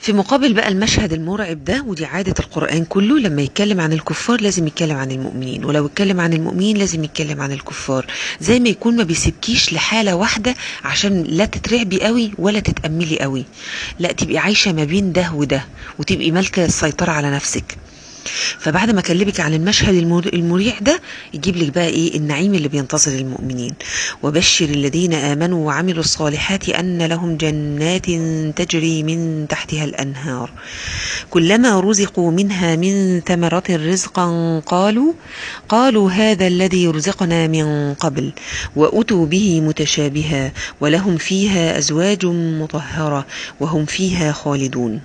في مقابل بقى المشهد المرعب ده ودي عادة القرآن كله لما يتكلم عن الكفار لازم يتكلم عن المؤمنين ولو اتكلم عن المؤمنين لازم يتكلم عن الكفار زي ما يكون ما بيسيبكيش لحالة واحدة عشان لا تترعبي قوي ولا تتأملي قوي لا تبقي عايشة ما بين ده وده وتبقي مالكة السيطرة على نفسك فبعد ما اكلمك عن المشهد المريح ده يجيب لك بقى ايه النعيم اللي بينتظر المؤمنين وبشر الذين امنوا وعملوا الصالحات ان لهم جنات تجري من تحتها الانهار كلما رزقوا منها من ثمرة رزقا قالوا قالوا هذا الذي رزقنا من قبل واتوا به متشابها ولهم فيها ازواج مطهره وهم فيها خالدون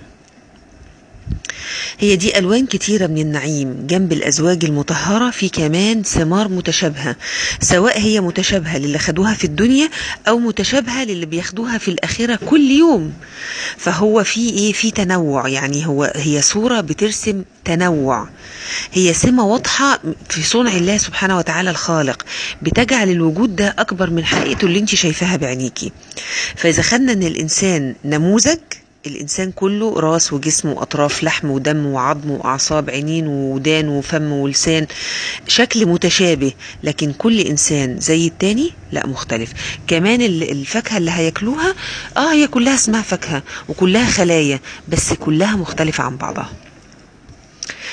هي دي ألوان كتيرة من النعيم جنب الأزواج المطهرة في كمان ثمار متشابهة سواء هي متشابهة للي خدوها في الدنيا أو متشابهة للي بياخدوها في الآخرة كل يوم فهو في إيه في تنوع يعني هو هي صورة بترسم تنوع هي سمة واضحة في صنع الله سبحانه وتعالى الخالق بتجعل الوجود ده أكبر من حقيقته اللي انت شايفاها بعينيكي فإذا خدنا أن الإنسان نموذج الإنسان كله راس وجسم وأطراف لحم ودم وعظم وأعصاب عينين وودان وفم ولسان شكل متشابه لكن كل إنسان زي التاني لا مختلف كمان الفاكهة اللي هياكلوها آه هي كلها اسمها فاكهة وكلها خلايا بس كلها مختلفة عن بعضها